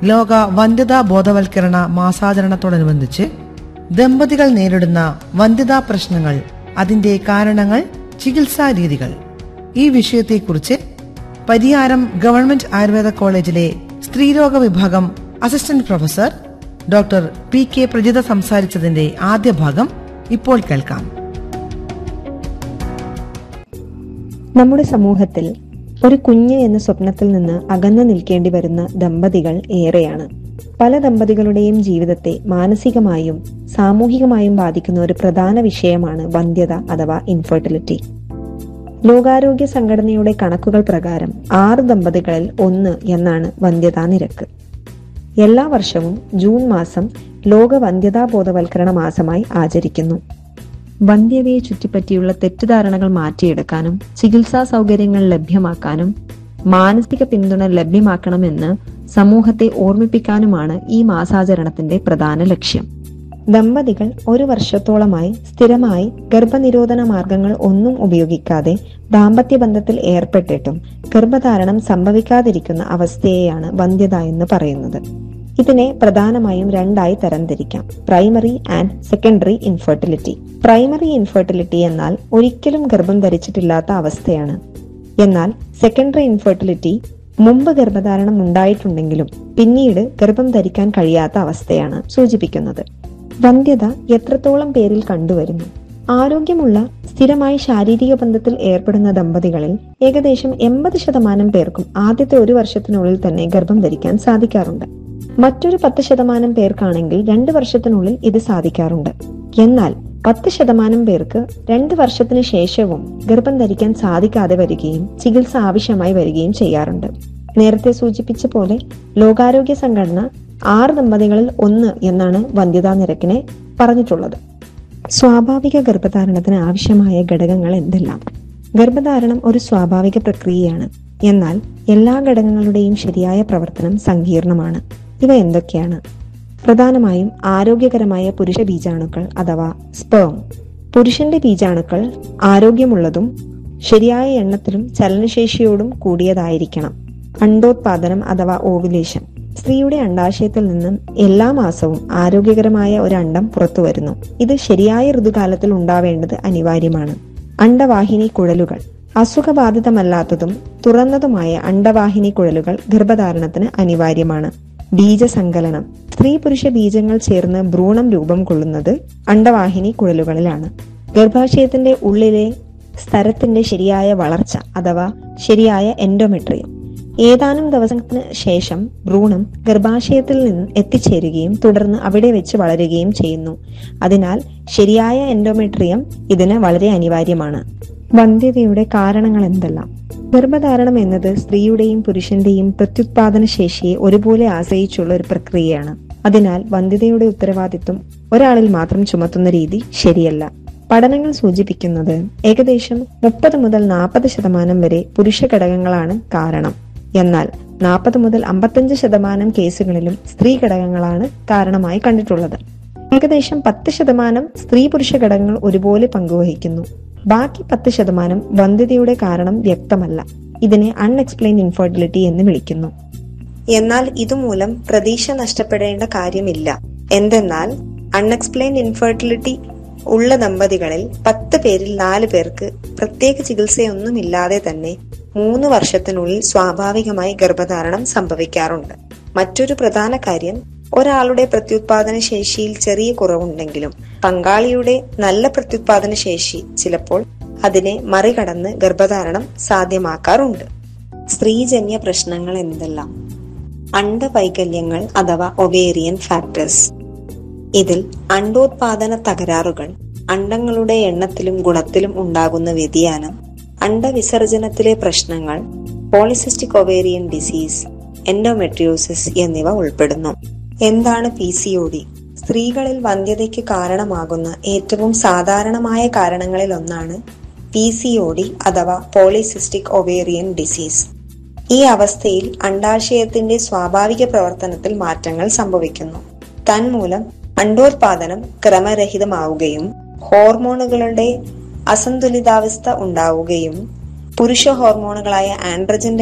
ലോക വന്ധ്യതാ ബോധവൽക്കരണ മാസാചരണത്തോടനുബന്ധിച്ച് ദമ്പതികൾ നേരിടുന്ന വന്ധ്യതാ പ്രശ്നങ്ങൾ അതിന്റെ കാരണങ്ങൾ ചികിത്സാ രീതികൾ ഈ വിഷയത്തെക്കുറിച്ച് പരിയാരം ഗവൺമെന്റ് ആയുർവേദ കോളേജിലെ സ്ത്രീരോഗ വിഭാഗം assistant professor doctor P K Prajitha സംസാരിച്ചതിന്റെ ആദ്യ ഭാഗം ഇപ്പോൾ കേൾക്കാം നമ്മുടെ സമൂഹത്തിൽ ഒരു കുഞ്ഞ് എന്ന സ്വപ്നത്തിൽ നിന്ന് അകന്നു നിൽക്കേണ്ടി വരുന്ന ദമ്പതികൾ ഏറെയാണ് പല ദമ്പതികളുടെയും ജീവിതത്തെ മാനസികമായും സാമൂഹികമായും ബാധിക്കുന്ന ഒരു പ്രധാന വിഷയമാണ് വന്ധ്യത അഥവാ ഇൻഫെർട്ടിലിറ്റി ലോകാരോഗ്യ സംഘടനയുടെ കണക്കുകൾ പ്രകാരം ആറ് ദമ്പതികളിൽ ഒന്ന് എന്നാണ് വന്ധ്യതാ നിരക്ക് എല്ലാ വർഷവും ജൂൺ മാസം ലോക വന്ധ്യതാ ബോധവൽക്കരണ മാസമായി ആചരിക്കുന്നു വന്ധ്യതയെ ചുറ്റിപ്പറ്റിയുള്ള തെറ്റിദ്ധാരണകൾ മാറ്റിയെടുക്കാനും ചികിത്സാ സൗകര്യങ്ങൾ ലഭ്യമാക്കാനും മാനസിക പിന്തുണ ലഭ്യമാക്കണമെന്ന് സമൂഹത്തെ ഓർമ്മിപ്പിക്കാനുമാണ് ഈ മാസാചരണത്തിന്റെ പ്രധാന ലക്ഷ്യം ദമ്പതികൾ ഒരു വർഷത്തോളമായി സ്ഥിരമായി ഗർഭനിരോധന മാർഗങ്ങൾ ഒന്നും ഉപയോഗിക്കാതെ ദാമ്പത്യ ബന്ധത്തിൽ ഏർപ്പെട്ടിട്ടും ഗർഭധാരണം സംഭവിക്കാതിരിക്കുന്ന അവസ്ഥയെയാണ് വന്ധ്യത എന്ന് പറയുന്നത് ഇതിനെ പ്രധാനമായും രണ്ടായി തരംതിരിക്കാം primary and secondary infertility primary infertility എന്നാൽ ഒരിക്കലും ഗർഭം ധരിച്ചിട്ടില്ലാത്ത അവസ്ഥയാണ് എന്നാൽ സെക്കൻഡറി ഇൻഫെർട്ടിലിറ്റി മുമ്പ് ഗർഭധാരണം ഉണ്ടായിട്ടുണ്ടെങ്കിലും പിന്നീട് ഗർഭം ധരിക്കാൻ കഴിയാത്ത അവസ്ഥയാണ് സൂചിപ്പിക്കുന്നത് വന്ധ്യത എത്രത്തോളം പേരിൽ കണ്ടുവരുന്നു ആരോഗ്യമുള്ള സ്ഥിരമായി ശാരീരിക ബന്ധത്തിൽ ഏർപ്പെടുന്ന ദമ്പതികളിൽ ഏകദേശം എൺപത് ശതമാനം പേർക്കും ആദ്യത്തെ ഒരു വർഷത്തിനുള്ളിൽ തന്നെ ഗർഭം ധരിക്കാൻ സാധിക്കാറുണ്ട് മറ്റൊരു പത്ത് ശതമാനം പേർക്കാണെങ്കിൽ രണ്ട് വർഷത്തിനുള്ളിൽ ഇത് സാധിക്കാറുണ്ട് എന്നാൽ പത്ത് ശതമാനം പേർക്ക് രണ്ട് വർഷത്തിന് ശേഷവും ഗർഭം ധരിക്കാൻ സാധിക്കാതെ വരികയും ചികിത്സ ആവശ്യമായി വരികയും ചെയ്യാറുണ്ട് നേരത്തെ സൂചിപ്പിച്ച പോലെ ലോകാരോഗ്യ സംഘടന ആറ് ദമ്പതികളിൽ ഒന്ന് എന്നാണ് വന്ധ്യതാ നിരക്കിനെ പറഞ്ഞിട്ടുള്ളത് സ്വാഭാവിക ഗർഭധാരണത്തിന് ആവശ്യമായ ഘടകങ്ങൾ എന്തെല്ലാം ഗർഭധാരണം ഒരു സ്വാഭാവിക പ്രക്രിയയാണ് എന്നാൽ എല്ലാ ഘടകങ്ങളുടെയും ശരിയായ പ്രവർത്തനം സങ്കീർണമാണ് ഇവ എന്തൊക്കെയാണ് പ്രധാനമായും ആരോഗ്യകരമായ പുരുഷ ബീജാണുക്കൾ അഥവാ സ്പേം പുരുഷന്റെ ബീജാണുക്കൾ ആരോഗ്യമുള്ളതും ശരിയായ എണ്ണത്തിലും ചലനശേഷിയോടും കൂടിയതായിരിക്കണം അണ്ടോത്പാദനം അഥവാ ഓവുലേഷൻ സ്ത്രീയുടെ അണ്ടാശയത്തിൽ നിന്നും എല്ലാ മാസവും ആരോഗ്യകരമായ ഒരു അണ്ടം പുറത്തു വരുന്നു ഇത് ശരിയായ ഋതുകാലത്തിൽ ഉണ്ടാവേണ്ടത് അനിവാര്യമാണ് അണ്ടവാഹിനി കുഴലുകൾ അസുഖബാധിതമല്ലാത്തതും തുറന്നതുമായ അണ്ടവാഹിനി കുഴലുകൾ ഗർഭധാരണത്തിന് അനിവാര്യമാണ് ബീജസങ്കലനം സ്ത്രീ പുരുഷ ബീജങ്ങൾ ചേർന്ന് ഭ്രൂണം രൂപം കൊള്ളുന്നത് അണ്ടവാഹിനി കുഴലുകളിലാണ് ഗർഭാശയത്തിന്റെ ഉള്ളിലെ സ്ഥലത്തിന്റെ ശരിയായ വളർച്ച അഥവാ ശരിയായ എൻഡോമെട്രിയം ഏതാനും ദിവസത്തിന് ശേഷം ഭ്രൂണം ഗർഭാശയത്തിൽ നിന്ന് എത്തിച്ചേരുകയും തുടർന്ന് അവിടെ വെച്ച് വളരുകയും ചെയ്യുന്നു അതിനാൽ ശരിയായ എൻഡോമെട്രിയം ഇതിന് വളരെ അനിവാര്യമാണ് വന്ധ്യതയുടെ കാരണങ്ങൾ എന്തെല്ലാം ഗർഭധാരണം എന്നത് സ്ത്രീയുടെയും പുരുഷന്റെയും പ്രത്യുത്പാദന ശേഷിയെ ഒരുപോലെ ആശ്രയിച്ചുള്ള ഒരു പ്രക്രിയയാണ് അതിനാൽ വന്ധ്യതയുടെ ഉത്തരവാദിത്വം ഒരാളിൽ മാത്രം ചുമത്തുന്ന രീതി ശരിയല്ല പഠനങ്ങൾ സൂചിപ്പിക്കുന്നത് ഏകദേശം മുപ്പത് മുതൽ നാൽപ്പത് ശതമാനം വരെ പുരുഷ ഘടകങ്ങളാണ് കാരണം എന്നാൽ നാൽപ്പത് മുതൽ അമ്പത്തഞ്ച് ശതമാനം കേസുകളിലും സ്ത്രീ ഘടകങ്ങളാണ് കാരണമായി കണ്ടിട്ടുള്ളത് ഏകദേശം പത്ത് ശതമാനം സ്ത്രീ പുരുഷ ഘടകങ്ങൾ ഒരുപോലെ പങ്കുവഹിക്കുന്നു ബാക്കി പത്ത് ശതമാനം വന്ധ്യതയുടെ കാരണം വ്യക്തമല്ല ഇതിനെ അൺഎക്സ്പ്ലെയിൻ ഇൻഫെർട്ടിലിറ്റി എന്ന് വിളിക്കുന്നു എന്നാൽ ഇതുമൂലം പ്രതീക്ഷ നഷ്ടപ്പെടേണ്ട കാര്യമില്ല എന്തെന്നാൽ അൺഎക്സ്പ്ലെയിൻ ഇൻഫെർട്ടിലിറ്റി ഉള്ള ദമ്പതികളിൽ പത്ത് പേരിൽ നാല് പേർക്ക് പ്രത്യേക ചികിത്സയൊന്നുമില്ലാതെ തന്നെ മൂന്ന് വർഷത്തിനുള്ളിൽ സ്വാഭാവികമായി ഗർഭധാരണം സംഭവിക്കാറുണ്ട് മറ്റൊരു പ്രധാന കാര്യം ഒരാളുടെ പ്രത്യുത്പാദന ശേഷിയിൽ ചെറിയ കുറവുണ്ടെങ്കിലും പങ്കാളിയുടെ നല്ല പ്രത്യുത്പാദന ശേഷി ചിലപ്പോൾ അതിനെ മറികടന്ന് ഗർഭധാരണം സാധ്യമാക്കാറുണ്ട് സ്ത്രീജന്യ പ്രശ്നങ്ങൾ എന്തെല്ലാം അണ്ടവൈകല്യങ്ങൾ അഥവാ ഒവേറിയൻ ഫാക്ടേഴ്സ് ഇതിൽ അണ്ടോത്പാദന തകരാറുകൾ അണ്ടങ്ങളുടെ എണ്ണത്തിലും ഗുണത്തിലും ഉണ്ടാകുന്ന വ്യതിയാനം അണ്ടവിസർജനത്തിലെ പ്രശ്നങ്ങൾ പോളിസിസ്റ്റിക് ഒവേറിയൻ ഡിസീസ് എൻഡോമെട്രിയോസിസ് എന്നിവ ഉൾപ്പെടുന്നു എന്താണ് പി സി ഒ ഡി സ്ത്രീകളിൽ വന്ധ്യതയ്ക്ക് കാരണമാകുന്ന ഏറ്റവും സാധാരണമായ കാരണങ്ങളിൽ ഒന്നാണ് പി സി ഒ ഡി അഥവാ പോളിസിസ്റ്റിക് ഒവേറിയൻ ഡിസീസ് ഈ അവസ്ഥയിൽ അണ്ടാശയത്തിന്റെ സ്വാഭാവിക പ്രവർത്തനത്തിൽ മാറ്റങ്ങൾ സംഭവിക്കുന്നു തന്മൂലം അണ്ടോത്പാദനം ക്രമരഹിതമാവുകയും ഹോർമോണുകളുടെ അസന്തുലിതാവസ്ഥ ഉണ്ടാവുകയും പുരുഷ ഹോർമോണുകളായ ആൻഡ്രജന്റെ